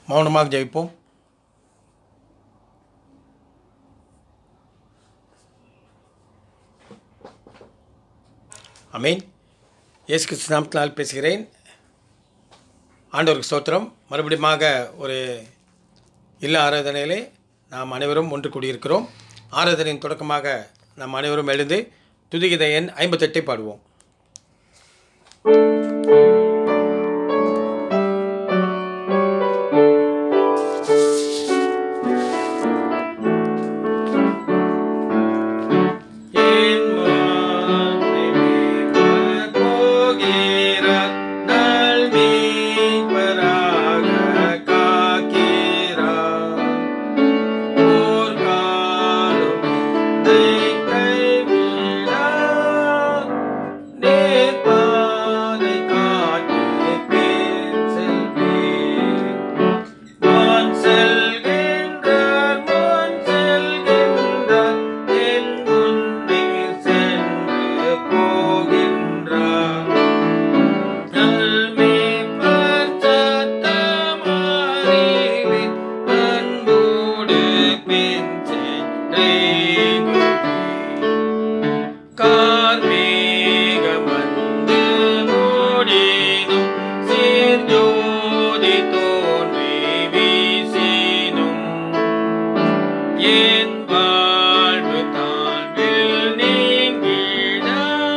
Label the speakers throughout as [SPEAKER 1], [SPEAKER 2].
[SPEAKER 1] மௌனமாக ஜெயிப்போம் அமீன் இயேசு கிறிஸ்து நாமத்தினால் பேசுகிறேன் ஆண்டவருக்கு ஸ்தோத்திரம் மறுபடியுமாக ஒரு இல்ல ஆராதனையிலே நாம் அனைவரும் ஒன்று கூடியிருக்கிறோம் ஆராதனையின் தொடக்கமாக நாம் அனைவரும் எழுந்து துதிகித எண் ஐம்பத்தெட்டை பாடுவோம் என் மானை மீட்பர் போகிறார், நல் மீட்பராக காக்கிறார். போர்க்காலம் என்னை கைவிடார், நேர்பாதை காட்டி பின் செல்வேன். முன் செல்கின்றார், முன் செல்கின்றார், என் முன்னே சென்று போகின்றார். நல்மேய்ப்பர் சத்தமறிவின் அன்போடு பின் சென்றேகுவேன். கார்மேகம் வந்து மூடினும் சீர்ஜோதி தோன்றி வீசினும் என் வாழ்வு தாழ்வில் நீங்கிட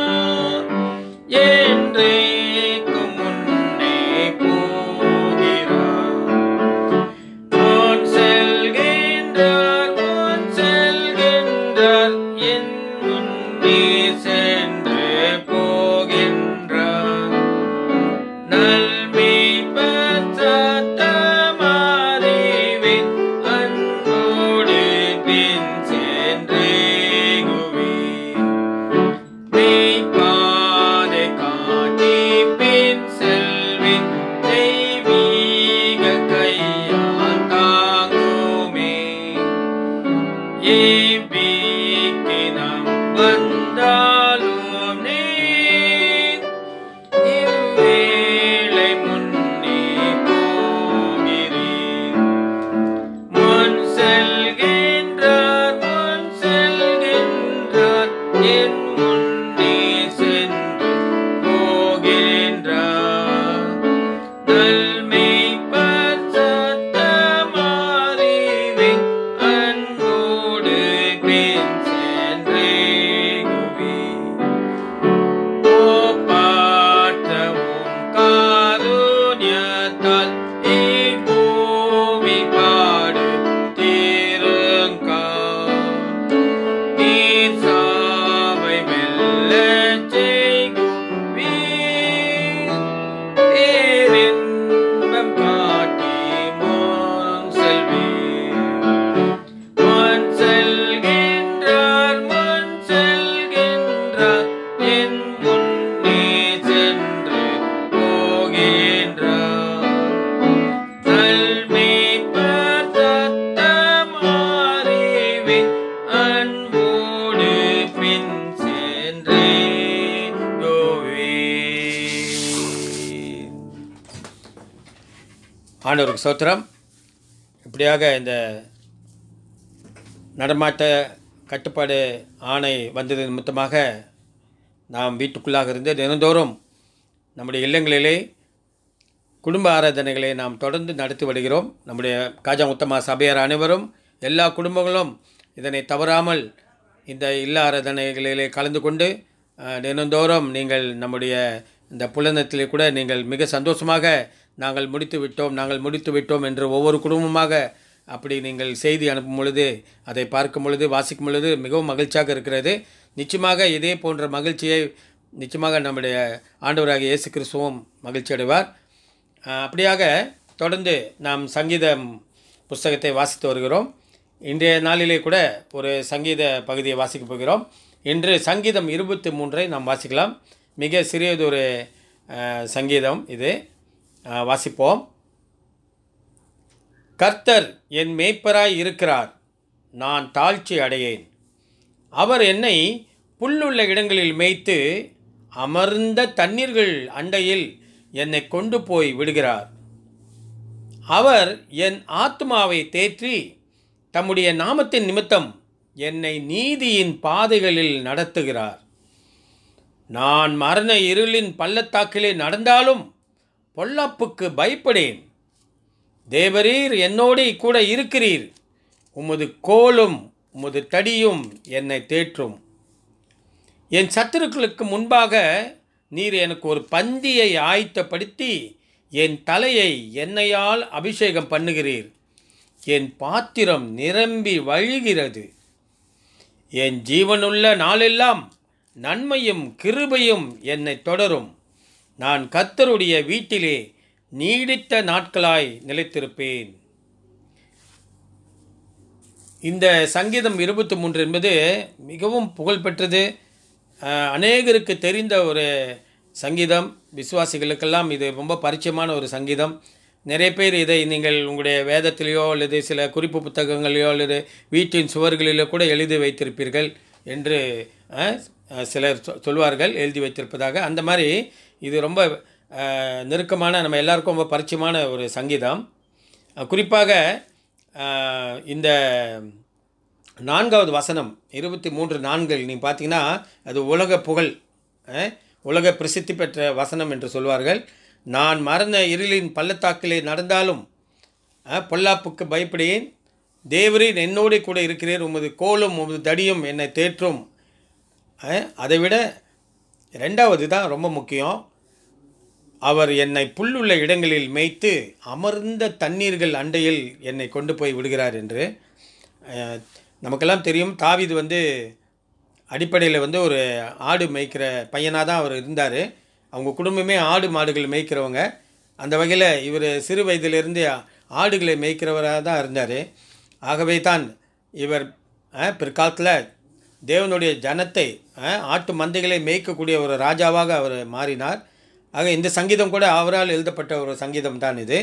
[SPEAKER 1] என்றைக்கும் முன்னே போகிறார் முன் செல்கின்றார் முன் செல்கின்றார் என் முன்னே சென்று போகின்றார் நல்மீட்பர் சத்தமறிவின் அன்போடு பின் சென்றேகுவேன். மெய்ப்பாதை காட்டி பின் செல்வேன். தெய்வீக கையால் தாங்குமே. ஏபிக்கு நாம் வந்தாலும் நீர் இவ்வேளை முன்னே போகிறேன். முன் செல்கின்றார், முன் செல்கின்றார், என் முன்னே சென்று போகின்றார். நல்மேய்ப்பர் சத்தமறிவின் அன்போடு பின் சென்றேகுவேன். போப்பாற்றவும் காருண்யத்தால் இப்பூமி பாடு தீருங்கா. நீர் சாவை மெல்லச் செய்குவீர். பேரின்பம் காட்டி முன் செல்வீர். முன் செல்கின்றார் முன் செல்கின்றார் என் முன்னே சென்று போகின்றார் நல்மேய்ப்பர் சத்தமறிவின் அன்போடு பின் சென்றே கோவேன் ஆண்டவருக்கு சோத்திரம் இப்படியாக இந்த நடமாட்ட கட்டுப்பாடு ஆணை வந்தது நிமித்தமாக நாம் வீட்டுக்குள்ளாக இருந்து தினந்தோறும் நம்முடைய இல்லங்களிலே குடும்ப ஆராதனைகளை நாம் தொடர்ந்து நடத்தி வருகிறோம் நம்முடைய காஜா உத்தமா சபையார் அனைவரும் எல்லா குடும்பங்களும் இதனை தவறாமல் இந்த இல்ல ஆராதனைகளிலே கலந்து கொண்டு அஹ், தினந்தோறும் நீங்கள் நம்முடைய இந்த புலனத்திலே கூட நீங்கள் மிக சந்தோஷமாக நாங்கள் முடித்து விட்டோம் நாங்கள் முடித்து விட்டோம் என்று ஒவ்வொரு குடும்பமாக அப்படி நீங்கள் செய்தி அனுப்பும் பொழுது அதை பார்க்கும் பொழுது வாசிக்கும் பொழுது மிகவும் மகிழ்ச்சியாக இருக்கிறது நிச்சயமாக இதே போன்ற மகிழ்ச்சியை நிச்சயமாக நம்முடைய ஆண்டவராகிய இயேசு கிறிஸ்துவும் மகிழ்ச்சி அடைவார் அஹ், அப்படியாக தொடர்ந்து நாம் சங்கீதம் புஸ்தகத்தை வாசித்து வருகிறோம் இன்றைய நாளிலே கூட ஒரு சங்கீத பகுதியை வாசிக்கப் போகிறோம் இன்று சங்கீதம் இருபத்தி மூன்றை நாம் வாசிக்கலாம் மிக சிறியதொரு அஹ், சங்கீதம் இது அஹ், வாசிப்போம் கர்த்தர் என் மேய்ப்பராய் இருக்கிறார் நான் தாழ்ச்சி அடையேன் அவர் என்னை புல்லுள்ள இடங்களில் மேய்த்து அமர்ந்த தண்ணீர்கள் அண்டையில் என்னை கொண்டு போய் விடுகிறார் அவர் என் ஆத்மாவை தேற்றி தம்முடைய நாமத்தின் நிமித்தம் என்னை நீதியின் பாதைகளில் நடத்துகிறார் நான் மரண இருளின் பள்ளத்தாக்கிலே நடந்தாலும் பொல்லாப்புக்கு பயப்படேன் தேவரீர் என்னோடே கூட இருக்கிறீர் உமது கோலும் உமது தடியும் என்னை தேற்றும் என் சத்துருக்களுக்கு முன்பாக நீர் எனக்கு ஒரு பந்தியை ஆயத்தப்படுத்தி என் தலையை எண்ணெயால் அபிஷேகம் பண்ணுகிறீர் என் பாத்திரம் நிரம்பி வழிகிறது என் ஜீவனுள்ள நாளெல்லாம் நன்மையும் கிருபையும் என்னை தொடரும் நான் கர்த்தருடைய வீட்டிலே நீடித்த நாட்களாய் நிலைத்திருப்பேன் இந்த சங்கீதம் இருபத்தி மூன்று என்பது மிகவும் புகழ்பெற்றது அஹ், அநேகருக்கு தெரிந்த ஒரு சங்கீதம் விசுவாசிகளுக்கெல்லாம் இது ரொம்ப பரிச்சயமான ஒரு சங்கீதம் நிறைய பேர் இதை நீங்கள் உங்களுடைய வேதத்திலேயோ அல்லது சில குறிப்பு புத்தகங்களிலோ அல்லது வீட்டின் சுவர்களிலோ கூட எழுதி வைத்திருப்பீர்கள் என்று அஹ், அஹ், சிலர் சொ- சொல்வார்கள் எழுதி வைத்திருப்பதாக அந்த மாதிரி இது ரொம்ப அஹ், நெருக்கமான நம்ம எல்லாருக்கும் ரொம்ப பரிச்சயமான ஒரு சங்கீதம் அஹ், குறிப்பாக அஹ், இந்த நான்காவது வசனம் இருபத்தி மூன்று நான்கில் நீங்கள் பார்த்தீங்கன்னா அது உலக புகழ் அஹ், உலக பிரசித்தி பெற்ற வசனம் என்று சொல்வார்கள் நான் மரண இருளின் பள்ளத்தாக்கிலே நடந்தாலும் அஹ், பொல்லாப்புக்கு பயப்படேன் தேவரீர் என்னோடு கூட இருக்கிறீர் உமது கோலும் உமது தடியும் என்னை தேற்றும் அஹ், அதைவிட ரெண்டாவது தான் ரொம்ப முக்கியம் அவர் என்னை புல்லுள்ள இடங்களில் மேய்த்து அமர்ந்த தண்ணீர்கள் அண்டையில் என்னை கொண்டு போய் விடுகிறார் என்று அஹ், நமக்கெல்லாம் தெரியும் தாவீது வந்து அடிப்படையில் வந்து ஒரு ஆடு மேய்க்கிற பையனாக தான் அவர் இருந்தார் அவங்க குடும்பமே ஆடு மாடுகள் மேய்க்கிறவங்க அந்த வகையில் இவர் சிறு வயதிலிருந்து ஆடுகளை மேய்க்கிறவராக தான் இருந்தார் ஆகவே தான் இவர் அஹ், பிற்காலத்தில் தேவனுடைய ஜனத்தை அஹ், ஆட்டு மந்தைகளை மேய்க்கக்கூடிய ஒரு ராஜாவாக அவர் மாறினார் ஆக இந்த சங்கீதம் கூட அவரால் எழுதப்பட்ட ஒரு சங்கீதம் தான் இது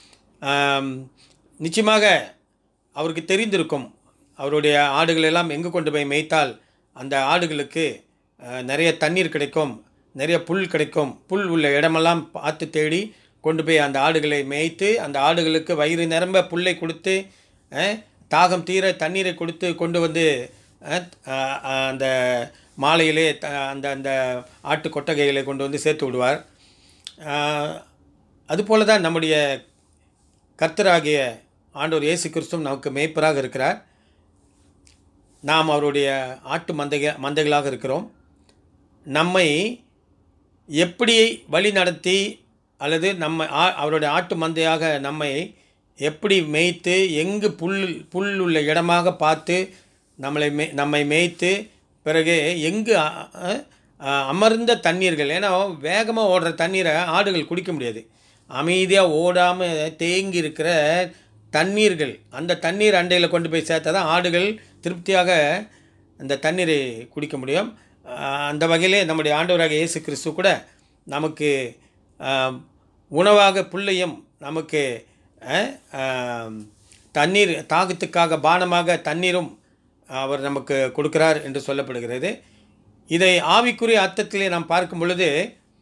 [SPEAKER 1] ஆம், நிச்சயமாக அவருக்கு தெரிந்திருக்கும் அவருடைய ஆடுகள் எல்லாம் எங்கே கொண்டு போய் மேய்த்தால் அந்த ஆடுகளுக்கு அஹ், நிறைய தண்ணீர் கிடைக்கும் நிறைய புல் கிடைக்கும் புல் உள்ள இடமெல்லாம் பார்த்து தேடி கொண்டு போய் அந்த ஆடுகளை மேய்த்து அந்த ஆடுகளுக்கு வயிறு நிரம்ப புல்லை கொடுத்து அஹ், தாகம் தீர தண்ணீரை கொடுத்து கொண்டு வந்து அஹ், அஹ், அந்த மாலையிலே த- அந்த அந்த ஆட்டு கொட்டகைகளை கொண்டு வந்து சேர்த்து விடுவார் அஹ், அதுபோல தான் நம்முடைய கர்த்தராகிய ஆண்டவர் இயேசு கிறிஸ்துவும் நமக்கு மேய்ப்பராக இருக்கிறார் நாம் அவருடைய ஆட்டு மந்தைக மந்தைகளாக இருக்கிறோம் நம்மை எப்படி வழி நடத்தி அல்லது நம்ம ஆ- அவருடைய ஆட்டு மந்தையாக நம்மை எப்படி மேய்த்து எங்கு புல் புல் உள்ள இடமாக பார்த்து நம்மளை மே நம்மை மேய்த்து பிறகு எங்கு அ- அ- அ- அமர்ந்த தண்ணீர்கள் ஏன்னா வேகமாக ஓடுற தண்ணீரை ஆடுகள் குடிக்க முடியாது அமைதியாக ஓடாமல் தேங்கி இருக்கிற தண்ணீர்கள் அந்த தண்ணீர் அண்டையில் கொண்டு போய் சேர்த்தா தான் ஆடுகள் திருப்தியாக அந்த தண்ணீரை குடிக்க முடியும் ஆஹ் அந்த வகையிலே நம்முடைய ஆண்டவராக இயேசு கிறிஸ்து கூட நமக்கு ஆஹ், உணவாக புல்லையும் நமக்கு ஆஹ், ஆஹ், தண்ணீர் தாகத்துக்காக பானமாக தண்ணீரும் அவர் நமக்கு கொடுக்கிறார் என்று சொல்லப்படுகிறது இதை ஆவிக்குரிய அர்த்தத்திலே நாம் பார்க்கும் பொழுது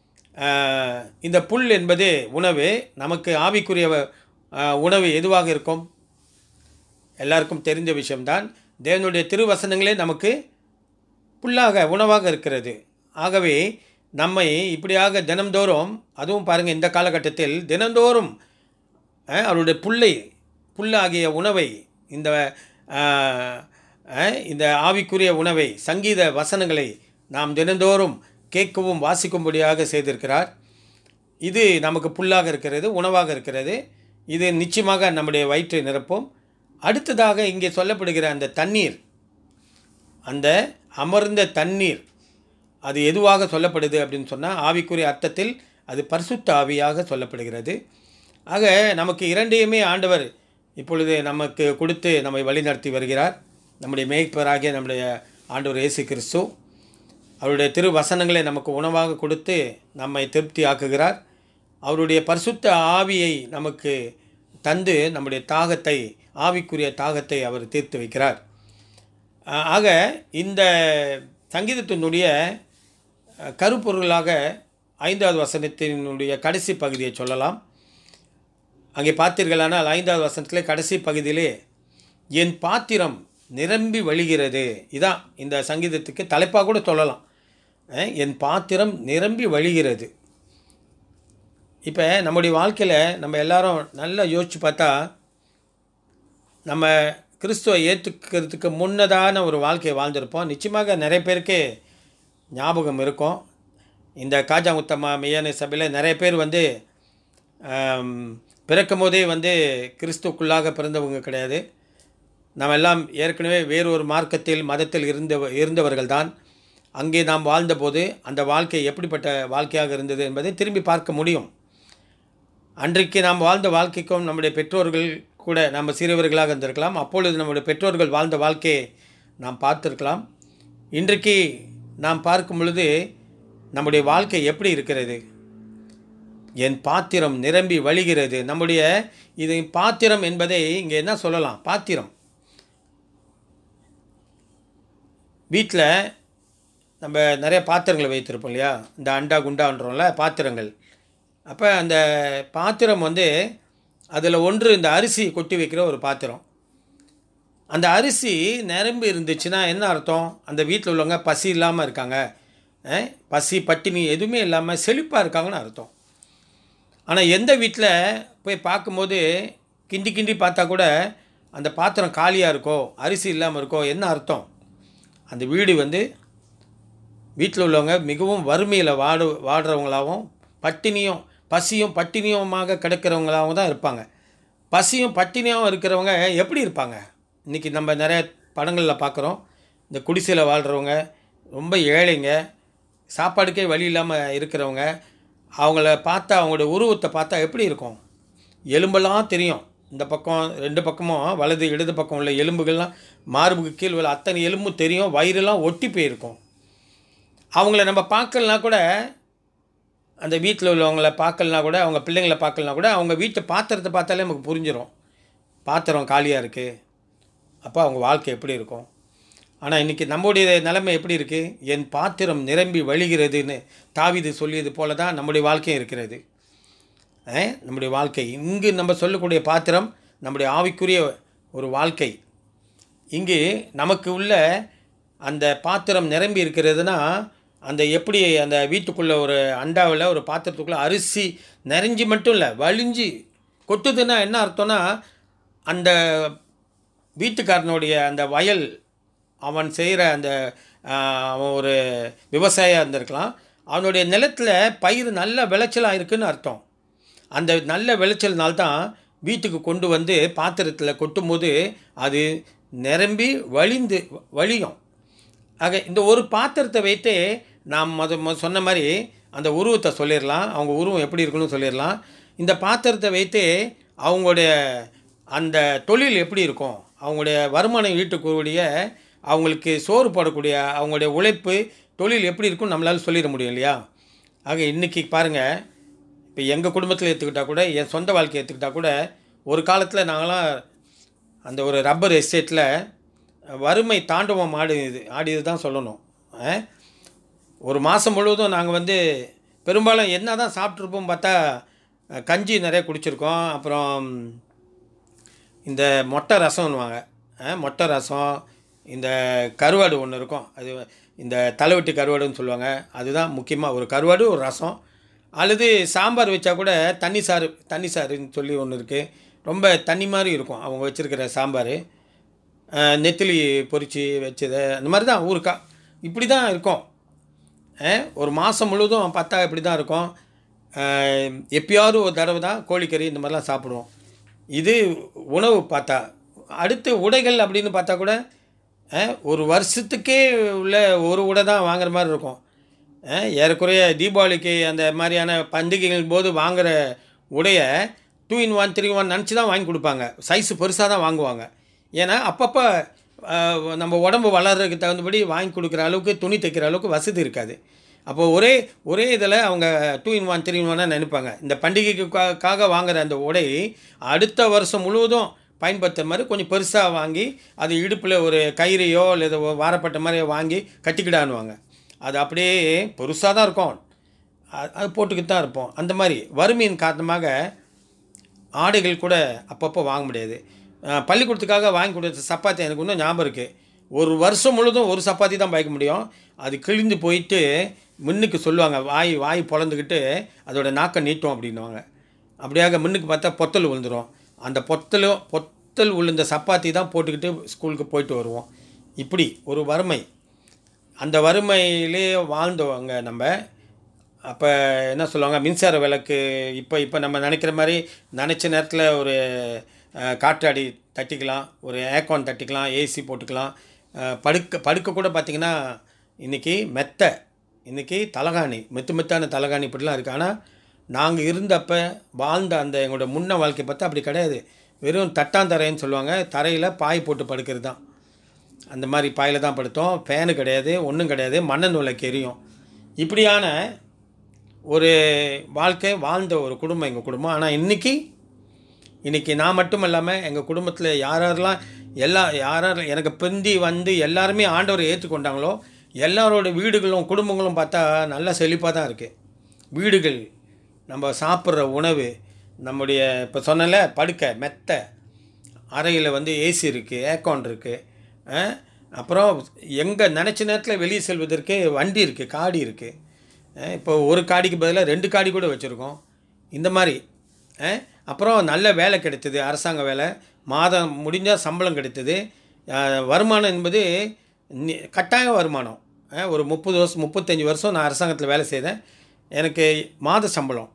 [SPEAKER 1] ஆஹ், இந்த புல் என்பது உணவு நமக்கு ஆவிக்குரிய ஆஹ், உணவு எதுவாக இருக்கும் எல்லாருக்கும் தெரிந்த விஷயம்தான் தேவனுடைய திருவசனங்களே நமக்கு புல்லாக உணவாக இருக்கிறது ஆகவே நம்மை இப்படியாக தினந்தோறும் அதுவும் பாருங்கள் இந்த காலகட்டத்தில் தினந்தோறும் அஹ், அவருடைய புல்லை புல்லாகிய உணவை இந்த அஹ், அஹ், இந்த ஆவிக்குரிய உணவை சங்கீத வசனங்களை நாம் தினந்தோறும் கேட்கவும் வாசிக்கும்படியாக செய்திருக்கிறார் இது நமக்கு புல்லாக இருக்கிறது உணவாக இருக்கிறது இது நிச்சயமாக நம்முடைய வயிற்றை நிரப்பும் அடுத்ததாக இங்கே சொல்லப்படுகிற அந்த தண்ணீர் அந்த அமர்ந்த தண்ணீர் அது எதுவாக சொல்லப்படுது அப்படின்னு சொன்னால் ஆவிக்குரிய அர்த்தத்தில் அது பரிசுத்த ஆவியாக சொல்லப்படுகிறது ஆக நமக்கு இரண்டையுமே ஆண்டவர் இப்பொழுது நமக்கு கொடுத்து நம்மை வழிநடத்தி வருகிறார் நம்முடைய மேய்ப்பராகிய நம்முடைய ஆண்டவர் இயேசு கிறிஸ்து அவருடைய திரு வசனங்களை நமக்கு உணவாக கொடுத்து நம்மை திருப்தி ஆக்குகிறார் அவருடைய பரிசுத்த ஆவியை நமக்கு தந்து நம்முடைய தாகத்தை ஆவிக்குரிய தாகத்தை அவர் தீர்த்து வைக்கிறார் ஆ- ஆக இந்த சங்கீதத்தினுடைய அஹ், கருப்பொருளாக ஐந்தாவது வசனத்தினுடைய கடைசி பகுதியை சொல்லலாம் அங்கே பார்த்தீர்களானால் ஐந்தாவது வசனத்திலே கடைசி பகுதியிலே என் பாத்திரம் நிரம்பி வழிகிறது இதான் இந்த சங்கீதத்துக்கு தலைப்பாக கூட சொல்லலாம் அஹ், என் பாத்திரம் நிரம்பி வழிகிறது இப்போ நம்முடைய வாழ்க்கையில் நம்ம எல்லாரும் நல்லா யோசித்து பார்த்தா நம்ம கிறிஸ்துவை ஏற்றுக்கிறதுக்கு முன்னதான ஒரு வாழ்க்கையை வாழ்ந்திருப்போம் நிச்சயமாக நிறைய பேருக்கு ஞாபகம் இருக்கும் இந்த காஜாமுத்தம்மா மெய்யான சபையில் நிறைய பேர் வந்து ஆம், பிறக்கும் போதே வந்து கிறிஸ்துக்குள்ளாக பிறந்தவங்க கிடையாது நாம் எல்லாம் ஏற்கனவே வேறொரு மார்க்கத்தில் மதத்தில் இருந்த இருந்தவர்கள் தான் அங்கே நாம் வாழ்ந்தபோது அந்த வாழ்க்கை எப்படிப்பட்ட வாழ்க்கையாக இருந்தது என்பதை திரும்பி பார்க்க முடியும் அன்றைக்கு நாம் வாழ்ந்த வாழ்க்கைக்கும் நம்முடைய பெற்றோர்கள் கூட நம்ம சிறியவர்களாக இருந்திருக்கலாம் அப்பொழுது நம்முடைய பெற்றோர்கள் வாழ்ந்த வாழ்க்கையை நாம் பார்த்துருக்கலாம் இன்றைக்கு நாம் பார்க்கும் பொழுது நம்முடைய வாழ்க்கை எப்படி இருக்கிறது என் பாத்திரம் நிரம்பி வழிகிறது நம்முடைய இது பாத்திரம் என்பதை இங்கே என்ன சொல்லலாம் பாத்திரம் வீட்டில் நம்ம நிறைய பாத்திரங்களை வைத்திருப்போம் இல்லையா இந்த அண்டா குண்டான்றோம்ல பாத்திரங்கள் அப்போ அந்த பாத்திரம் வந்து அதில் ஒன்று இந்த அரிசி கொட்டி வைக்கிற ஒரு பாத்திரம் அந்த அரிசி நிரம்பி இருந்துச்சுன்னா என்ன அர்த்தம் அந்த வீட்டில் உள்ளவங்க பசி இல்லாமல் இருக்காங்க அஹ், பசி பட்டினி எதுவுமே இல்லாமல் செழிப்பாக இருக்காங்கன்னு அர்த்தம் ஆனால் எந்த வீட்டில் போய் பார்க்கும்போது கிண்டி கிண்டி பார்த்தா கூட அந்த பாத்திரம் காலியாக இருக்கோ அரிசி இல்லாமல் இருக்கோ என்ன அர்த்தம் அந்த வீடு வந்து வீட்டில் உள்ளவங்க மிகவும் வறுமையில் வாடு வாடுறவங்களாகவும் பட்டினியும் பசியும் பட்டினியுமாக கிடக்கிறவங்களாகவும் தான் இருப்பாங்க பசியும் பட்டினியாகவும் இருக்கிறவங்க எப்படி இருப்பாங்க இன்றைக்கி நம்ம நிறைய படங்களில் பார்க்குறோம் இந்த குடிசையில் வாழ்கிறவங்க ரொம்ப ஏழைங்க சாப்பாடுக்கே வழி இல்லாமல் இருக்கிறவங்க அவங்கள பார்த்தா அவங்களுடைய உருவத்தை பார்த்தா எப்படி இருக்கும் எலும்பெல்லாம் தெரியும் இந்த பக்கம் ரெண்டு பக்கமும் வலது இடது பக்கம் உள்ள எலும்புகள்லாம் மார்புக்கு கீழ் உள்ள அத்தனை எலும்பும் தெரியும் வயிறெல்லாம் ஒட்டி போயிருக்கும் அவங்கள நம்ம பார்க்கலனா கூட அந்த வீட்டில் உள்ளவங்கள பார்க்கலனா கூட அவங்க பிள்ளைங்களை பார்க்கலனா கூட அவங்க வீட்டு பாத்திரத்தை பார்த்தாலே நமக்கு புரிஞ்சிடும் பாத்திரம் காலியாக இருக்குது அப்போ அவங்க வாழ்க்கை எப்படி இருக்கும் ஆனால் இன்றைக்கி நம்முடைய நிலைமை எப்படி இருக்குது என் பாத்திரம் நிரம்பி வழிகிறதுன்னு தாவிது சொல்லியது போல தான் நம்முடைய வாழ்க்கையும் இருக்கிறது அஹ், நம்முடைய வாழ்க்கை இங்கு நம்ம சொல்லக்கூடிய பாத்திரம் நம்முடைய ஆவிக்குரிய ஒரு வாழ்க்கை இங்கு நமக்கு உள்ள அந்த பாத்திரம் நிரம்பி இருக்கிறதுனா அந்த எப்படி அந்த வீட்டுக்குள்ளே ஒரு அண்டாவில் ஒரு பாத்திரத்துக்குள்ளே அரிசி நிறைஞ்சி மட்டும் இல்லை வழிஞ்சு கொட்டுதுன்னா என்ன அர்த்தம்னா அந்த வீட்டுக்காரனுடைய அந்த வயல் அவன் செய்கிற அந்த ஆஹ், அவன் ஒரு விவசாயியாக இருந்திருக்கலாம் அவனுடைய நிலத்தில் பயிர் நல்ல விளைச்சலாக இருக்குன்னு அர்த்தம் அந்த நல்ல விளைச்சல்னால்தான் வீட்டுக்கு கொண்டு வந்து பாத்திரத்தில் கொட்டும்போது அது நிரம்பி வழிந்து வழியும் ஆக இந்த ஒரு பாத்திரத்தை வைத்து நாம் மொத மொ சொன்ன மாதிரி அந்த உருவத்தை சொல்லிடலாம் அவங்க உருவம் எப்படி இருக்குன்னு சொல்லிடலாம் இந்த பாத்திரத்தை வைத்து அவங்களுடைய அந்த தொழில் எப்படி இருக்கும் அவங்களுடைய வருமானம் ஈட்டக்கூடிய அவங்களுக்கு சோறு போடக்கூடிய அவங்களுடைய உழைப்பு தொழில் எப்படி இருக்கும்னு நம்மளால சொல்லிட முடியும் இல்லையா ஆக இன்றைக்கி பாருங்கள் இப்போ எங்கள் குடும்பத்தில் எடுத்துக்கிட்டால் கூட என் சொந்த வாழ்க்கையை எடுத்துக்கிட்டால் கூட ஒரு காலத்தில் நாங்களாம் அந்த ஒரு ரப்பர் எஸ்டேட்டில் வறுமை தாண்டவம் ஆடியது ஆடியது தான் சொல்லணும் அஹ். ஒரு மாதம் முழுவதும் நாங்கள் வந்து பெரும்பாலும் என்ன தான் சாப்பிட்ருப்போம் பார்த்தா அஹ், கஞ்சி நிறைய குடிச்சிருக்கோம் அப்புறம் இந்த மொட்டை ரசம்னுவாங்க அஹ், மொட்டை ரசம் இந்த கருவாடு ஒன்று இருக்கும் அது இந்த தலைவெட்டி கருவாடுன்னு சொல்லுவாங்க அதுதான் முக்கியமாக ஒரு கருவாடு ஒரு ரசம் அல்லது சாம்பார் வச்சா கூட தண்ணி சாறு தண்ணி சாறுன்னு சொல்லி ஒன்று இருக்குது ரொம்ப தண்ணி மாதிரி இருக்கும் அவங்க வச்சுருக்கிற சாம்பார் அஹ், நெத்திலி பொரிச்சு வச்சது அந்த மாதிரி தான் ஊறுக்காய் இப்படி தான் இருக்கும் அஹ், ஒரு மாதம் முழுவதும் பார்த்தா இப்படி தான் இருக்கும் அஹ், எப்பயாவது ஒரு தடவை தான் கோழிக்கறி இந்த மாதிரிலாம் சாப்பிடுவோம் இது உணவு பார்த்தா அடுத்து உடைகள் அப்படின்னு பார்த்தா கூட அஹ், ஒரு வருஷத்துக்கே உள்ள ஒரு உடை தான் வாங்குற மாதிரி இருக்கும் அஹ், ஏறக்குறைய தீபாவளிக்கு அந்த மாதிரியான பண்டிகைகள் போது வாங்குகிற உடைய two in one three one நினச்சி தான் வாங்கி கொடுப்பாங்க சைஸு பெருசாக தான் வாங்குவாங்க ஏன்னா அப்பப்போ அஹ், நம்ம உடம்பு வளர்றதுக்கு தகுந்தபடி வாங்கி கொடுக்குற அளவுக்கு துணி தைக்கிற அளவுக்கு வசதி இருக்காது அப்போ ஒரே ஒரே இதில் அவங்க two in one three in ஒன்னாக நினைப்பாங்க இந்த பண்டிகைக்காக வாங்குற அந்த உடை அடுத்த வருஷம் முழுவதும் பயன்படுத்துற மாதிரி கொஞ்சம் பெருசாக வாங்கி அது இடுப்பில் ஒரு கயிறையோ இல்லை வாரப்பட்ட மாதிரியோ வாங்கி கட்டிக்கிடான்னுவாங்க அது அப்படியே பெருசாக தான் இருக்கும் அது அது போட்டுக்கிட்டு தான் இருப்போம் அந்த மாதிரி வறுமையின் காரணமாக ஆடைகள் கூட அப்பப்போ வாங்க முடியாது அஹ், பள்ளிக்கூடத்துக்காக வாங்கி கொடுத்த சப்பாத்தி எனக்கு இன்னும் ஞாபகம் இருக்குது ஒரு வருஷம் முழுதும் ஒரு சப்பாத்தி தான் பாய்க்க முடியும் அது கிழிந்து போயிட்டு முன்னுக்கு சொல்லுவாங்க வாய் வாய் பொழந்துக்கிட்டு அதோட நாக்கை நீட்டும் அப்படின்னுவாங்க அப்படியாக முன்னுக்கு பார்த்தா பொத்தல் விழுந்துடும் அந்த பொத்தலும் பொத்தல் விழுந்த சப்பாத்தி தான் போட்டுக்கிட்டு ஸ்கூலுக்கு போயிட்டு வருவோம் இப்படி ஒரு வறுமை அந்த வறுமையிலே வாழ்ந்தவங்க நம்ம அப்போ என்ன சொல்லுவாங்க மின்சார விளக்கு இப்போ இப்போ நம்ம நினைக்கிற மாதிரி நினச்ச நேரத்தில் ஒரு அஹ், காற்றாடி தட்டிக்கலாம் ஒரு ஏர்கான் தட்டிக்கலாம் ஏசி போட்டுக்கலாம் அஹ், படுக்க படுக்க கூட பார்த்திங்கன்னா இன்றைக்கி மெத்தை இன்றைக்கி தலகாணி மெத்து மெத்தான தலகாணி இப்படிலாம் இருக்குது ஆனால் நாங்கள் இருந்தப்ப வாழ்ந்த அந்த எங்களோட முன்ன வாழ்க்கை பார்த்தா அப்படி கிடையாது வெறும் தட்டாந்தரைன்னு சொல்லுவாங்க தரையில் பாய் போட்டு படுக்கிறது தான் அந்த மாதிரி பாயில் தான் படுத்தோம் ஃபேனு கிடையாது ஒன்றும் கிடையாது மண்ணெண்ணெய் விளக்கு எரியும் இப்படியான ஒரு வாழ்க்கை வாழ்ந்த ஒரு குடும்பம் எங்கள் குடும்பம் ஆனால் இன்றைக்கி இன்றைக்கி நான் மட்டும் இல்லாமல் எங்கள் குடும்பத்தில் யார் யாரெல்லாம் எல்லா யார் யார் எனக்கு பிந்தி வந்து எல்லாருமே ஆண்டவரை ஏற்றுக்கொண்டாங்களோ எல்லாரோட வீடுகளும் குடும்பங்களும் பார்த்தா நல்லா செழிப்பாக தான் இருக்குது வீடுகள் நம்ம சாப்பிட்ற உணவு நம்முடைய இப்போ சொன்னல படுக்கை மெத்தை அறையில் வந்து ஏசி இருக்குது ஏர்கான் இருக்குது அப்புறம் எங்கே நினச்ச நேரத்தில் வெளியே செல்வதற்கு வண்டி இருக்குது காடி இருக்குது இப்போ ஒரு காடிக்கு பதிலாக ரெண்டு காடி கூட வச்சுருக்கோம் இந்த மாதிரி அஹ், அப்புறம் நல்ல வேலை கிடைத்தது அரசாங்க வேலை மாதம் முடிஞ்சால் சம்பளம் கிடைத்தது அஹ், வருமானம் என்பது நி- கட்டாய வருமானம் அஹ், ஒரு முப்பது வருஷம் முப்பத்தஞ்சு வருஷம் நான் அரசாங்கத்தில் வேலை செய்தேன் எனக்கு மாத சம்பளம்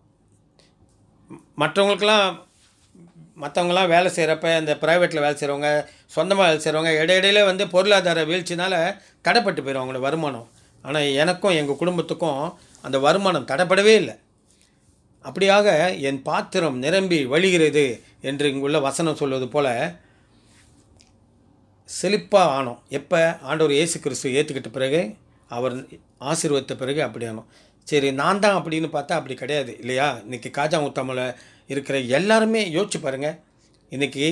[SPEAKER 1] மற்றவங்களுக்கெல்லாம் மற்றவங்களாம் வேலை செய்கிறப்ப இந்த ப்ரைவேட்டில் வேலை செய்கிறவங்க சொந்தமாக வேலை செய்கிறவங்க இடையிடையில வந்து பொருளாதார வீழ்ச்சினால தடைப்பட்டு போயிடும் அவங்களோட வருமானம் ஆனால் எனக்கும் எங்கள் குடும்பத்துக்கும் அந்த வருமானம் தடைப்படவே இல்லை அப்படியாக என் பாத்திரம் நிரம்பி வழிகிறது என்று இங்குள்ள வசனம் சொல்வது போல செழிப்பாக ஆனோம் எப்போ ஆண்டவர் இயேசு கிறிஸ்து ஏற்றுக்கிட்ட பிறகு அவர் ஆசீர்வதித்த பிறகு அப்படி ஆனோம் சரி நான் தான் அப்படின்னு பார்த்தா அப்படி கிடையாது இல்லையா இன்றைக்கி காஜா முத்தாமில் இருக்கிற எல்லாருமே யோசிச்சு பாருங்கள் இன்றைக்கி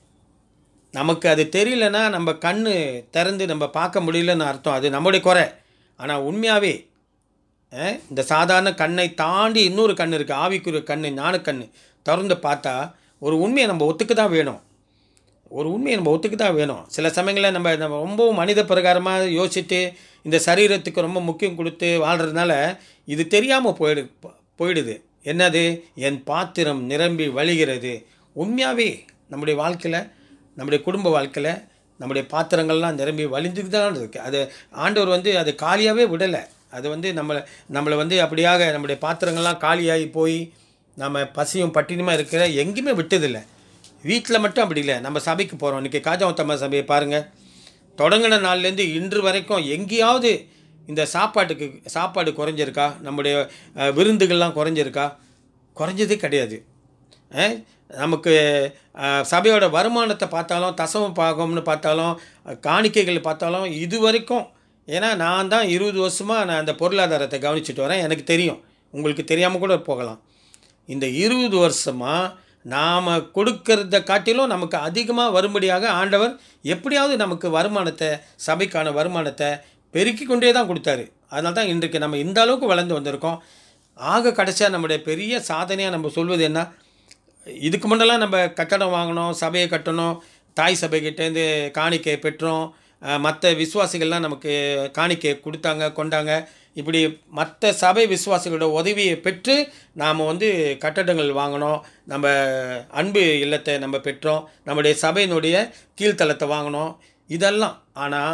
[SPEAKER 1] நமக்கு அது தெரியலனா நம்ம கண் திறந்து நம்ம பார்க்க முடியலன்னு அர்த்தம் அது நம்முடைய குறை ஆனால் உண்மையாகவே அஹ், இந்த சாதாரண கண்ணை தாண்டி இன்னொரு கண் இருக்குது ஆவிக்குரிய கண் ஞானக்கண் திறந்து பார்த்தா ஒரு உண்மையை நம்ம ஒத்துக்க தான் வேணும் ஒரு உண்மையை நம்ம ஒத்துக்க தான் வேணும் சில சமயங்களில் நம்ம நம்ம ரொம்பவும் மனித பிரகாரமாக யோசிச்சுட்டு இந்த சரீரத்துக்கு ரொம்ப முக்கியம் கொடுத்து வாழ்கிறதுனால இது தெரியாமல் போயிடு போயிடுது என்னது என் பாத்திரம் நிரம்பி வழிகிறது உண்மையாகவே நம்முடைய வாழ்க்கையில் நம்முடைய குடும்ப வாழ்க்கையில் நம்முடைய பாத்திரங்கள்லாம் நிரம்பி வழிஞ்சுட்டு தான் இருக்குது அது ஆண்டவர் வந்து அது காலியாகவே விடலை அது வந்து நம்மளை நம்மளை வந்து அப்படியாக நம்முடைய பாத்திரங்கள்லாம் காலியாகி போய் நம்ம பசியும் பட்டினியுமா இருக்கிற எங்கேயுமே விட்டதில்லை வீட்டில் மட்டும் அப்படி இல்லை நம்ம சபைக்கு போகிறோம் இன்றைக்கி காஜாவத்தம்மா சபையை பாருங்கள் தொடங்கின நாள்லேருந்து இன்று வரைக்கும் எங்கேயாவது இந்த சாப்பாட்டுக்கு சாப்பாடு குறைஞ்சிருக்கா நம்முடைய அஹ், விருந்துகள்லாம் குறைஞ்சிருக்கா குறைஞ்சதே கிடையாது அஹ், நமக்கு அஹ், சபையோட வருமானத்தை பார்த்தாலும் தசம பாகம்னு பார்த்தாலும் அஹ், காணிக்கைகள் பார்த்தாலும் இது வரைக்கும் ஏன்னா நான் தான் இருபது வருஷமாக நான் அந்த பொருளாதாரத்தை கவனிச்சிட்டு வரேன் எனக்கு தெரியும் உங்களுக்கு தெரியாமல் கூட போகலாம் இந்த இருபது வருஷமாக நாம் கொடுக்கறத காட்டிலும் நமக்கு அதிகமாக வரும்படியாக ஆண்டவர் எப்படியாவது நமக்கு வருமானத்தை சபைக்கான வருமானத்தை பெருக்கி கொண்டே தான் கொடுத்தாரு அதனால தான் இன்றைக்கு நம்ம இந்த அளவுக்கு வளர்ந்து வந்திருக்கோம் ஆக கடைசியாக நம்முடைய பெரிய சாதனையாக நம்ம சொல்வது என்ன இதுக்கு முன்னெல்லாம் நம்ம கட்டடம் வாங்கினோம் சபையை கட்டணும் தாய் சபைக்கிட்டேருந்து காணிக்கை பெற்றோம் மற்ற விசுவாசிகள்லாம் நமக்கு காணிக்கை கொடுத்தாங்க கொண்டாங்க இப்படி மற்ற சபை விசுவாசிகளோட உதவியை பெற்று நாம் வந்து கட்டடங்கள் வாங்கினோம் நம்ம அன்பு இல்லத்தை நம்ம பெற்றோம் நம்முடைய சபையினுடைய கீழ்த்தளத்தை வாங்கினோம் இதெல்லாம் ஆனால்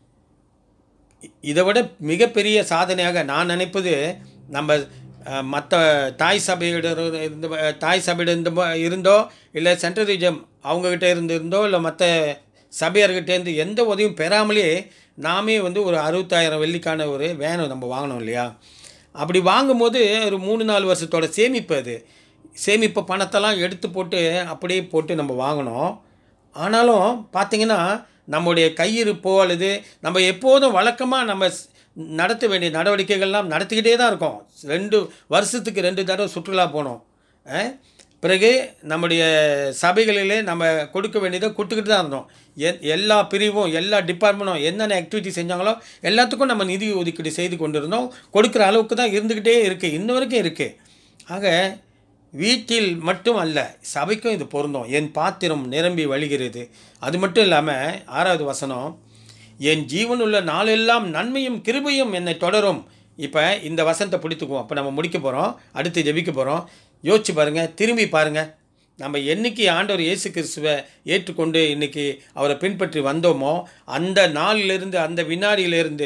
[SPEAKER 1] இதை விட மிகப்பெரிய சாதனையாக நான் நினைப்பது நம்ம மற்ற தாய் சபையோட இருந்து தாய் சபையிட இருந்து இருந்தோ இல்லை சென்ட்ரல் ரீஜம் அவங்கக்கிட்ட இருந்து இருந்தோ இல்லை மற்ற சபையார்கிட்டேருந்து எந்த உதவியும் பெறாமலே நாமே வந்து ஒரு அறுபத்தாயிரம் வெள்ளிக்கான ஒரு வேனை நம்ம வாங்கினோம் இல்லையா அப்படி வாங்கும்போது ஒரு மூணு நாலு வருஷத்தோட சேமிப்பு அது சேமிப்பு பணத்தெல்லாம் எடுத்து போட்டு அப்படியே போட்டு நம்ம வாங்கினோம் ஆனாலும் பார்த்தீங்கன்னா நம்முடைய கையிருப்போ அல்லது நம்ம எப்போதும் வழக்கமாக நம்ம ஸ்- நடத்த வேண்டிய நடவடிக்கைகள்லாம் நடத்திக்கிட்டே தான் இருக்கோம் ரெண்டு வருஷத்துக்கு ரெண்டு தடவை சுற்றுலா போனோம் அஹ், பிறகு நம்முடைய சபைகளிலே நம்ம கொடுக்க வேண்டியதை கொடுத்துக்கிட்டு தான் இருந்தோம் எ எல்லா பிரிவும் எல்லா டிபார்ட்மெண்ட்டும் என்னென்ன ஆக்டிவிட்டி செஞ்சாங்களோ எல்லாத்துக்கும் நம்ம நிதி ஒதுக்கீடு செய்து கொண்டு இருந்தோம் கொடுக்குற அளவுக்கு தான் இருந்துக்கிட்டே இருக்குது இன்ன வரைக்கும் இருக்குது ஆக வீட்டில் மட்டும் அல்ல சபைக்கும் இது பொருந்தும் என் பாத்திரம் நிரம்பி வழிகிறது அது மட்டும் இல்லாமல் ஆறாவது வசனம் என் ஜீவனுள்ள நாளெல்லாம் நன்மையும் கிருபையும் என்னை தொடரும் இப்போ இந்த வசனத்தை பிடித்துக்குவோம் அப்போ நம்ம முடிக்க போகிறோம் அடுத்து ஜெபிக்க போகிறோம் யோசிச்சு பாருங்கள் திரும்பி பாருங்கள் நம்ம என்னைக்கு ஆண்டவர் இயேசு கிறிஸ்துவை ஏற்றுக்கொண்டு இன்னைக்கு அவரை பின்பற்றி வந்தோமோ அந்த நாளிலிருந்து அந்த வினாடியிலிருந்து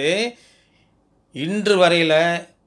[SPEAKER 1] இன்று வரையில்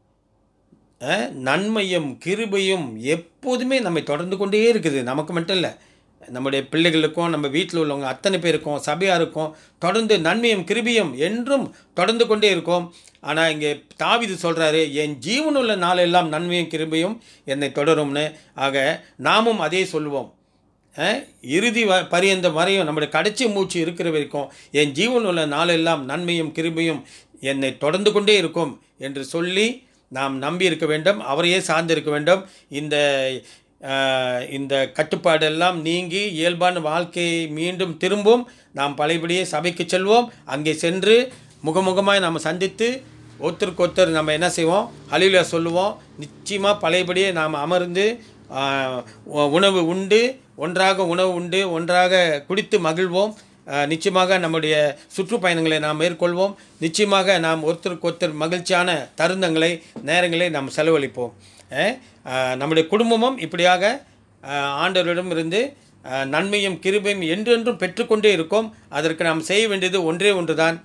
[SPEAKER 1] அஹ், நன்மையும் கிருபையும் எப்போதுமே நம்மை தொடர்ந்து கொண்டே இருக்குது நமக்கு மட்டும் இல்லை நம்முடைய பிள்ளைகளுக்கும் நம்ம வீட்டில் உள்ளவங்க அத்தனை பேருக்கும் சபையாருக்கும் தொடர்ந்து நன்மையும் கிருபியும் என்றும் தொடர்ந்து கொண்டே இருக்கும் ஆனால் இங்கே தாவிது சொல்கிறாரு என் ஜீவனுள்ள நாளெல்லாம் நன்மையும் கிருபையும் என்னை தொடரும்னு ஆக நாமும் அதே சொல்லுவோம் அஹ், இறுதி வ பரியந்த வரையும் நம்முடைய கடைசி மூச்சு இருக்கிற வரைக்கும் என் ஜீவனுள்ள நாளெல்லாம் நன்மையும் கிருபையும் என்னை தொடர்ந்து கொண்டே இருக்கும் என்று சொல்லி நாம் நம்பி இருக்க வேண்டும் அவரையே சார்ந்து இருக்க வேண்டும் இந்த அஹ், இந்த கட்டுப்பாடெல்லாம் நீங்கி இயல்பான வாழ்க்கையை மீண்டும் திரும்பும் நாம் பழையபடியே சபைக்கு செல்வோம் அங்கே சென்று முகமுகமாய் நாம் சந்தித்து ஒருத்தருக்கு ஒருத்தர் நம்ம என்ன செய்வோம் ஹலில சொல்லுவோம் நிச்சயமாக பழையபடியே நாம் அமர்ந்து ஆஹ், உ- உணவு உண்டு ஒன்றாக உணவு உண்டு ஒன்றாக குடித்து மகிழ்வோம் ஆஹ், நிச்சயமாக நம்முடைய சுற்றுப்பயணங்களை நாம் மேற்கொள்வோம் நிச்சயமாக நாம் ஒருத்தருக்கு ஒருத்தர் மகிழ்ச்சியான தருணங்களை நேரங்களை நாம் செலவழிப்போம் அஹ், ஆஹ், நம்முடைய குடும்பமும் இப்படியாக ஆஹ், ஆண்டவரிடமிருந்து ஆஹ், நன்மையும் கிருபையும் என்றென்றும் பெற்றுக்கொண்டே இருக்கும் அதற்கு நாம் செய்ய வேண்டியது ஒன்றே ஒன்றுதான்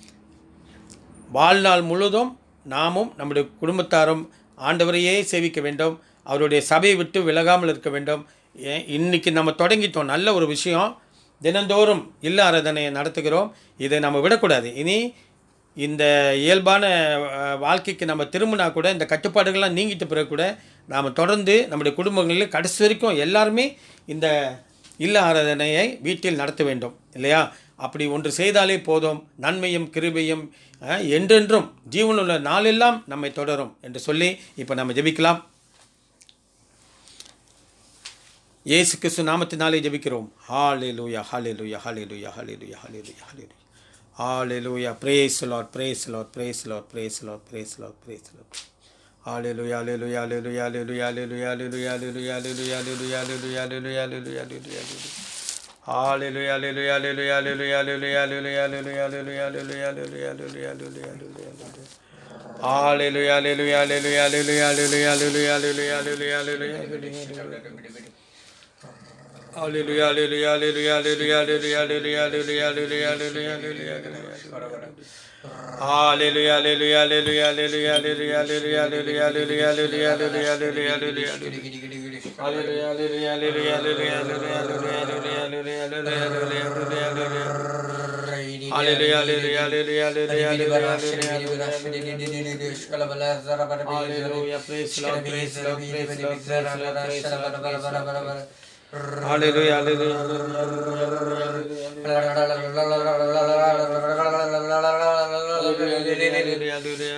[SPEAKER 1] வாழ்நாள் முழுதும் நாமும் நம்முடைய குடும்பத்தாரும் ஆண்டவரையே சேவிக்க வேண்டும் அவருடைய சபையை விட்டு விலகாமல் இருக்க வேண்டும் ஏன் இன்னைக்கு நம்ம தொடங்கிட்டோம் நல்ல ஒரு விஷயம் தினந்தோறும் இல்ல ஆராதனையை நடத்துகிறோம் இதை நம்ம விடக்கூடாது இனி இந்த இயல்பான அஹ், வாழ்க்கைக்கு நம்ம திரும்பினா கூட இந்த கட்டுப்பாடுகள்லாம் நீங்கிட்ட பிறகு கூட நாம் தொடர்ந்து நம்முடைய குடும்பங்களில் கடைசி வரைக்கும் எல்லாருமே இந்த இல்ல ஆராதனையை வீட்டில் நடத்த வேண்டும் இல்லையா அப்படி ஒன்று செய்தாலே போதும் நன்மையும் கிருபையும் அஹ், என்றென்றும் ஜீவனுள்ள நாளெல்லாம் நம்மை தொடரும் என்று சொல்லி இப்போ நம்ம ஜெபிக்கலாம் இயேசு கிறிஸ்து நாமத்தினாலே ஜெபிக்கிறோம் ஹalleluya hallelujah hallelujah hallelujah hallelujah hallelujah hallelujah praise the lord praise the lord praise the lord praise the lord praise the lord praise the lord hallelujah hallelujah hallelujah hallelujah hallelujah hallelujah hallelujah hallelujah hallelujah hallelujah hallelujah hallelujah hallelujah Hallelujah, hallelujah, hallelujah, hallelujah, hallelujah, hallelujah, hallelujah, hallelujah, hallelujah, hallelujah, hallelujah, hallelujah, hallelujah. Hallelujah, hallelujah, hallelujah, hallelujah, hallelujah, hallelujah, hallelujah, hallelujah, hallelujah, hallelujah. Hallelujah, hallelujah, hallelujah, hallelujah, hallelujah, hallelujah, hallelujah, hallelujah, hallelujah, hallelujah, hallelujah. Hallelujah, hallelujah, hallelujah, hallelujah, hallelujah, hallelujah, hallelujah, hallelujah, hallelujah, hallelujah, hallelujah, hallelujah, hallelujah. Hallelujah, hallelujah, hallelujah, hallelujah, hallelujah, hallelujah, hallelujah, hallelujah, hallelujah, hallelujah, hallelujah. Hallelujah, hallelujah, hallelujah, hallelujah, hallelujah, hallelujah. Hallelujah, praise the Lord, praise the Lord, praise the Lord, praise the Lord, praise the Lord, praise the Lord. Hallelujah, hallelujah, hallelujah, hallelujah, hallelujah, hallelujah,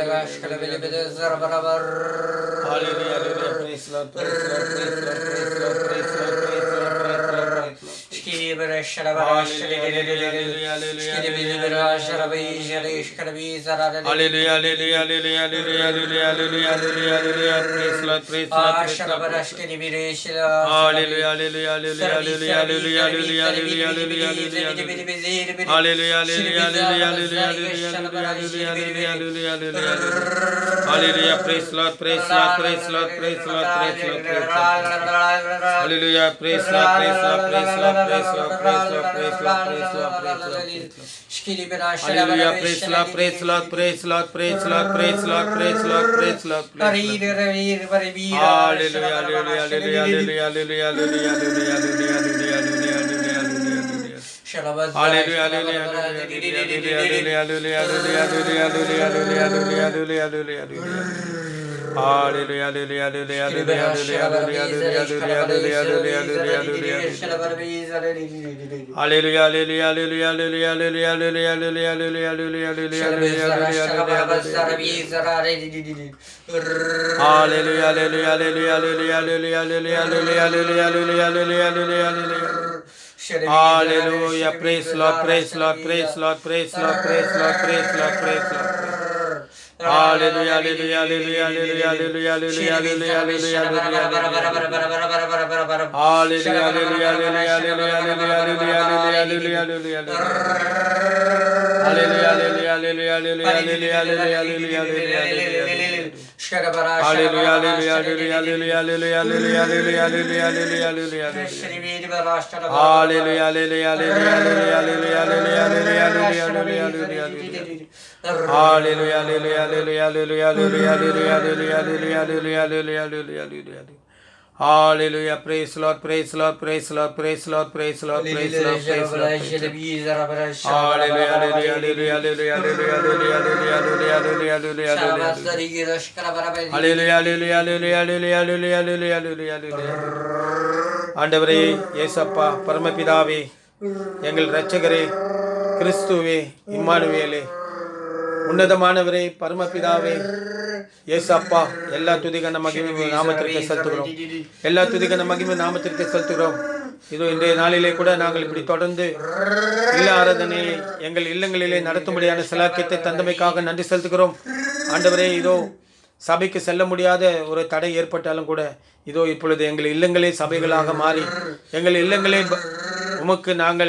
[SPEAKER 1] hallelujah, hallelujah, praise the Lord, praise the Lord, praise the Lord, praise the Lord, praise the Lord, praise the Lord, praise the Lord, praise the Lord. Hallelujah, hallelujah, hallelujah, hallelujah, hallelujah, hallelujah, hallelujah, hallelujah, praise the Lord, praise the Lord, praise the Lord, praise the Lord. Hallelujah, hallelujah, hallelujah, hallelujah, hallelujah, hallelujah, hallelujah, hallelujah, hallelujah. Hallelujah, hallelujah, hallelujah, hallelujah, hallelujah, hallelujah, hallelujah, hallelujah, hallelujah. Hallelujah, praise the Lord, praise the Lord, praise the Lord, praise the Lord, praise the Lord, praise the Lord. Hallelujah, praise the Lord, praise the Lord, praise the Lord, praise the Lord, praise the Lord, praise the Lord, praise the Lord, praise the Lord, praise the Lord. Hallelujah, praise the Lord, praise the Lord, praise the Lord, praise the Lord, praise the Lord, praise the Lord, praise the Lord, praise the Lord. Hallelujah, hallelujah, hallelujah, hallelujah, hallelujah, hallelujah, hallelujah, hallelujah, hallelujah, hallelujah, hallelujah, hallelujah. Hallelujah, hallelujah, hallelujah, hallelujah, hallelujah, hallelujah, hallelujah, hallelujah, hallelujah, hallelujah, hallelujah. Hallelujah, hallelujah, hallelujah, hallelujah, hallelujah, hallelujah, hallelujah, hallelujah, hallelujah, hallelujah, hallelujah. Hallelujah, hallelujah, hallelujah, hallelujah, hallelujah, hallelujah, hallelujah, hallelujah, hallelujah, hallelujah, hallelujah, hallelujah. Hallelujah, hallelujah, hallelujah, hallelujah, hallelujah, hallelujah, hallelujah, hallelujah, hallelujah, hallelujah, hallelujah. Hallelujah, praise Lord, praise Lord, praise Lord, praise Lord, praise Lord, praise Lord, praise Lord. Hallelujah, hallelujah, hallelujah, hallelujah, hallelujah, hallelujah, hallelujah, hallelujah, hallelujah. Hallelujah, hallelujah, hallelujah, hallelujah, hallelujah, hallelujah, hallelujah, hallelujah, hallelujah. Hallelujah, hallelujah, hallelujah, hallelujah, hallelujah, hallelujah, hallelujah, hallelujah, hallelujah. Hallelujah, hallelujah, hallelujah, hallelujah, hallelujah, hallelujah, hallelujah, hallelujah, hallelujah, hallelujah. Hallelujah, hallelujah, hallelujah, hallelujah, hallelujah, hallelujah, hallelujah, hallelujah, hallelujah, hallelujah. Hallelujah, hallelujah, hallelujah, hallelujah, hallelujah, hallelujah, hallelujah, hallelujah, hallelujah, hallelujah, hallelujah. Hallelujah, praise Lord, praise Lord, praise Lord, praise Lord, praise Lord, praise Lord, praise Lord, praise Lord. Hallelujah, hallelujah, hallelujah, hallelujah, hallelujah, hallelujah, hallelujah, hallelujah, hallelujah, hallelujah. Hallelujah, hallelujah, hallelujah, hallelujah, hallelujah, hallelujah, hallelujah, hallelujah. ஆண்டவரே ஏசப்பா பரமபிதாவே எங்கள் இரட்சகரே கிறிஸ்துவே இம்மானுவேலே உன்னதமானவரே பரமபிதாவே ஏசப்பா எல்லா துதிகன மகிமை நாமத்திற்கு செலுத்துகிறோம் எல்லா துதிகன மகிமை நாமத்திற்கு செலுத்துகிறோம் இதோ இன்றைய நாளிலே கூட நாங்கள் இப்படி தொடர்ந்து இல்ல ஆராதனையை எங்கள் இல்லங்களிலே நடத்தும்படியான சிலாக்கியத்தை தந்தமைக்காக நன்றி செலுத்துகிறோம் ஆண்டவரே இதோ சபைக்கு செல்ல முடியாத ஒரு தடை ஏற்பட்டாலும் கூட இதோ இப்பொழுது எங்கள் இல்லங்களே சபைகளாக மாறி எங்கள் இல்லங்களே ப- உமக்கு நாங்கள்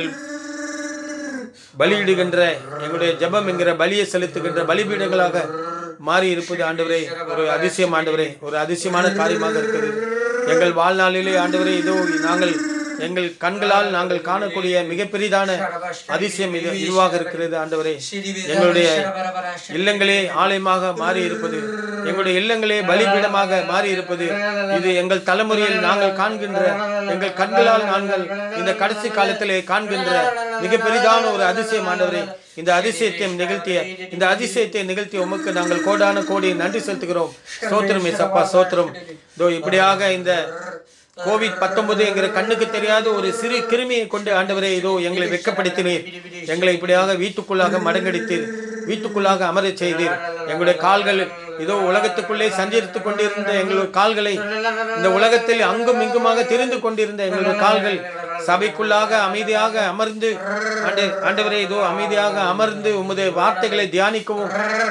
[SPEAKER 1] பலியிடுகின்ற எங்களுடைய ஜெபம் என்கிற பலியை செலுத்துகின்ற பலிபீடங்களாக மாறி இருப்பது ஆண்டவரே ஒரு அதிசயம் ஆண்டவரே ஒரு அதிசயமான காரியமாக இருக்குது எங்கள் வாழ்நாளிலே ஆண்டவரே இதோ நாங்கள் எங்கள் கண்களால் நாங்கள் காணக்கூடிய மிகப்பெரிதான அதிசயம் இது இதுவாக இருக்கிறது ஆண்டவரே எங்களுடைய இல்லங்களே ஆலயமாக மாறி இருப்பது எங்களுடைய இல்லங்களே பலிபீடமாக மாறி இருப்பது இது எங்கள் தலைமுறையில் நாங்கள் காண்கின்ற எங்கள் கண்களால் நாங்கள் இந்த கடைசி காலத்திலே காண்கின்ற மிக பெரிதான ஒரு அதிசயம் ஆண்டவரே இந்த அதிசயத்தை நிகழ்த்திய இந்த அதிசயத்தை நிகழ்த்திய உமக்கு நாங்கள் கோடான கோடி நன்றி செலுத்துகிறோம் சோத்திரம் ஏசப்பா சோத்திரம் இதோ இப்படியாக இந்த கோவிட் பத்தொன்பது என்கிற கண்ணுக்கு தெரியாத ஒரு சிறு கிருமியை கொண்டு ஆண்டவரே இதோ எங்களை வெட்கப்படுத்தினீர் எங்களை இப்படியாக வீட்டுக்குள்ளாக மடங்கடித்தீர் வீட்டுக்குள்ளாக அமரச் செய்தீர் எங்களுடைய கால்கள் இதோ உலகத்துக்குள்ளே சஞ்சரித்துக் கொண்டிருந்த எங்களுடைய கால்களை இந்த உலகத்தில் அங்கும் இங்குமாக திரிந்து கொண்டிருந்த எங்களுடைய கால்கள் சபைக்குள்ளாக அமைதியாக அமர்ந்து ஆண்டு ஆண்டவரே இதோ அமைதியாக அமர்ந்து உமது வார்த்தைகளை தியானிக்கவும்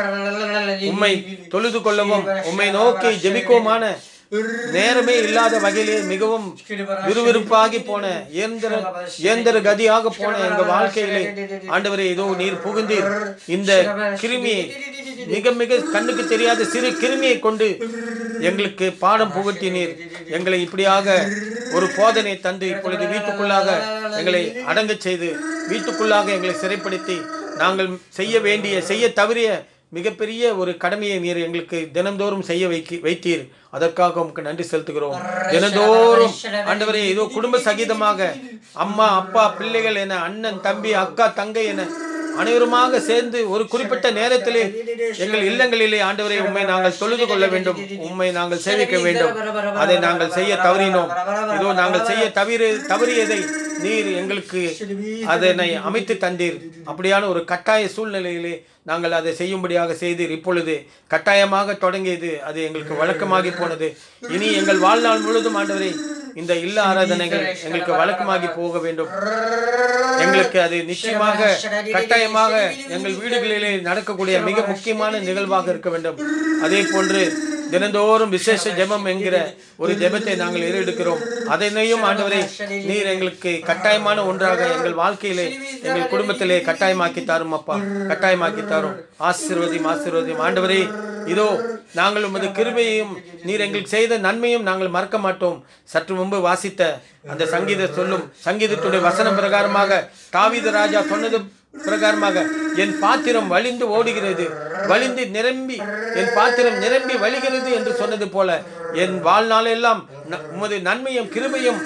[SPEAKER 1] உம்மை தொழுது கொள்ளவும் உம்மை நோக்கி ஜெபிக்கவுமான நேரமே இல்லாத வகையிலே மிகவும் விறுவிறுப்பாகி போன இயந்திர இயந்திர கதியாக போன எங்க வாழ்க்கையிலே ஆண்டவரே இதோ நீர் புகுந்தீர் இந்த கிருமியை மிக மிக கண்ணுக்கு தெரியாத சிறு கிருமியை கொண்டு எங்களுக்கு பாடம் புகட்டினீர் எங்களை இப்படியாக ஒரு போதனை தந்து இப்பொழுது வீட்டுக்குள்ளாக எங்களை அடங்கச் செய்து வீட்டுக்குள்ளாக எங்களை சிறைப்படுத்தி நாங்கள் செய்ய வேண்டிய செய்ய தவறிய மிகப்பெரிய ஒரு கடமையை நீர் எங்களுக்கு தினந்தோறும் செய்ய வைக்க வைத்தீர் அதற்காக உமக்கு நன்றி செலுத்துகிறோம் தினந்தோறும் ஆண்டவரே ஏதோ குடும்ப சகிதமாக அம்மா அப்பா பிள்ளைகள் என அண்ணன் தம்பி அக்கா தங்கை என அனைவருமாக சேர்ந்து ஒரு குறிப்பிட்ட நேரத்திலே எங்கள் இல்லங்களிலே ஆண்டவரை உண்மை நாங்கள் தொழுது கொள்ள வேண்டும் உண்மை நாங்கள் சேவிக்க வேண்டும் அதை நாங்கள் செய்ய தவறினோம் இதோ நாங்கள் செய்ய தவிர தவறியதை நீர் எங்களுக்கு அதனை அமைத்து தந்தீர் அப்படியான ஒரு கட்டாய சூழ்நிலையிலே நாங்கள் அதை செய்யும்படியாக செய்தீர் இப்பொழுது கட்டாயமாக தொடங்கியது அது எங்களுக்கு வழக்கமாகி போனது இனி எங்கள் வாழ்நாள் முழுதும் ஆண்டவரே இந்த இல்ல ஆராதனைகள் எங்களுக்கு வழக்கமாகி போக வேண்டும் எங்களுக்கு அது நிச்சயமாக கட்டாயமாக எங்கள் வீடுகளிலே நடக்கக்கூடிய மிக முக்கியமான நிகழ்வாக இருக்க வேண்டும் அதே போன்று தினந்தோறும் விசேஷ ஜெபம் என்கிற ஒரு ஜெபத்தை நாங்கள் ஏறெடுக்கிறோம் அதனையும் ஆண்டவரே நீர் எங்களுக்கு கட்டாயமான ஒன்றாக எங்கள் வாழ்க்கையிலே எங்கள் குடும்பத்திலே கட்டாயமாக்கி தாரும் அப்பா கட்டாயமாக்கி தாரும் ஆசீர்வதியும் ஆசீர்வதியும் ஆண்டவரே இதோ நாங்கள் உமது கிருபையையும் நீர் எங்களுக்கு செய்த நன்மையும் நாங்கள் மறக்க மாட்டோம் சற்று முன்பு வாசித்த அந்த சங்கீத சொல்லும் சங்கீதத்துடைய வசனம் பிரகாரமாக தாவீது ராஜா சொன்னது பிரகாரமாக என் பாத்திரம் வழிந்து ஓடுகிறது வழிந்து நிரம்பி என் பாத்திரம் நிரம்பி வழிகிறது என்று சொன்னது போல என் வாழ்நாளெல்லாம் ந- உமது நன்மையும் கிருபையும்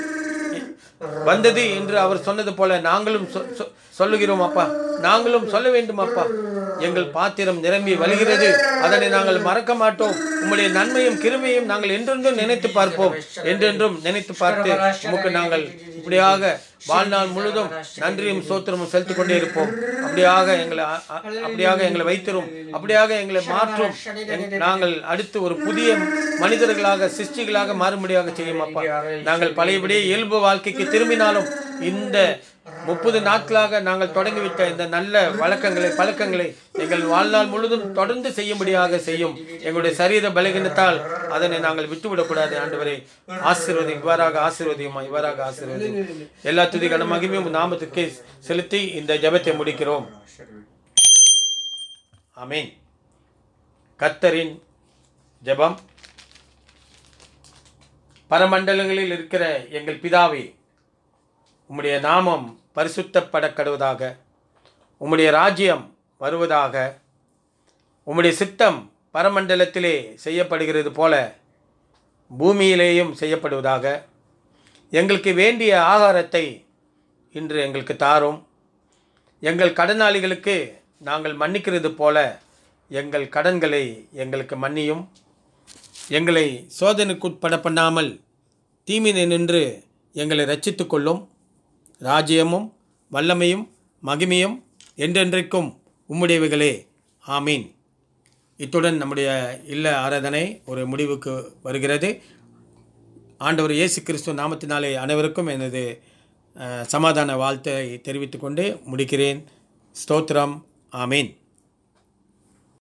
[SPEAKER 1] வந்தது என்று அவர் சொன்னது போல நாங்களும் சொ- சொ- சொல்லுகிறோம் அப்பா நாங்களும் சொல்ல வேண்டும் அப்பா எங்கள் பாத்திரம் நிரம்பி வழிகிறது அதனை நாங்கள் மறக்க மாட்டோம் உம்முடைய நன்மையும் கிருமையும் நாங்கள் என்றென்றும் நினைத்து பார்ப்போம் என்றென்றும் நினைத்து பார்த்து உமக்கு நாங்கள் இப்படியாக வாழ்நாள் முழுதும் நன்றியும் சோத்திரமும் செலுத்திக் கொண்டே இருப்போம் அப்படியாக எங்களை அ- அ- அப்படியாக எங்களை வைத்திரும் அப்படியாக எங்களை மாற்றும் எங்- நாங்கள் அடுத்து ஒரு புதிய மனிதர்களாக சிருஷ்டிகளாக மாறும்படியாக செய்யும் அப்பா நாங்கள் பழையபடியே இயல்பு வாழ்க்கைக்கு திரும்பினாலும் இந்த முப்பது நாட்களாக நாங்கள் தொடங்கிவிட்ட இந்த நல்ல வழக்கங்களை பழக்கங்களை எங்கள் வாழ்நாள் முழுதும் தொடர்ந்து செய்யும்படியாக செய்யும் எங்களுடைய சரீர பலகீனத்தால் அதனை நாங்கள் விட்டுவிடக்கூடாது ஆண்டவரை ஆசீர்வதி இவ்வாறாக ஆசீர்வதியுமா இவ்வாறாக ஆசீர்வதி எல்லா துதி கன மகிமையும் நாமத்துக்கு செலுத்தி இந்த ஜெபத்தை முடிக்கிறோம் ஆமென் கத்தரின் ஜெபம் பரமண்டலங்களில் இருக்கிற எங்கள் பிதாவே உம்முடைய நாமம் பரிசுத்தப்படக்கடுவதாக உம்முடைய ராஜ்யம் வருவதாக உம்முடைய சித்தம் பரமண்டலத்திலே செய்யப்படுகிறது போல பூமியிலேயும் செய்யப்படுவதாக எங்களுக்கு வேண்டிய ஆகாரத்தை இன்று எங்களுக்கு தாரும் எங்கள் கடனாளிகளுக்கு நாங்கள் மன்னிக்கிறது போல எங்கள் கடன்களை எங்களுக்கு மன்னியும் எங்களை சோதனைக்குட்பட பண்ணாமல் தீமினை நின்று எங்களை ரட்சித்துக் கொள்ளும் ராஜ்யமும் வல்லமையும் மகிமையும் என்றென்றைக்கும் உம்முடையவைகளே ஆமீன் இத்துடன் நம்முடைய இல்ல ஆராதனை ஒரு முடிவுக்கு வருகிறது ஆண்டவர் இயேசு கிறிஸ்துவ நாமத்தினாலே அனைவருக்கும் எனது அஹ், சமாதான வாழ்த்தை தெரிவித்துக்கொண்டு முடிக்கிறேன் ஸ்தோத்திரம் ஆமீன்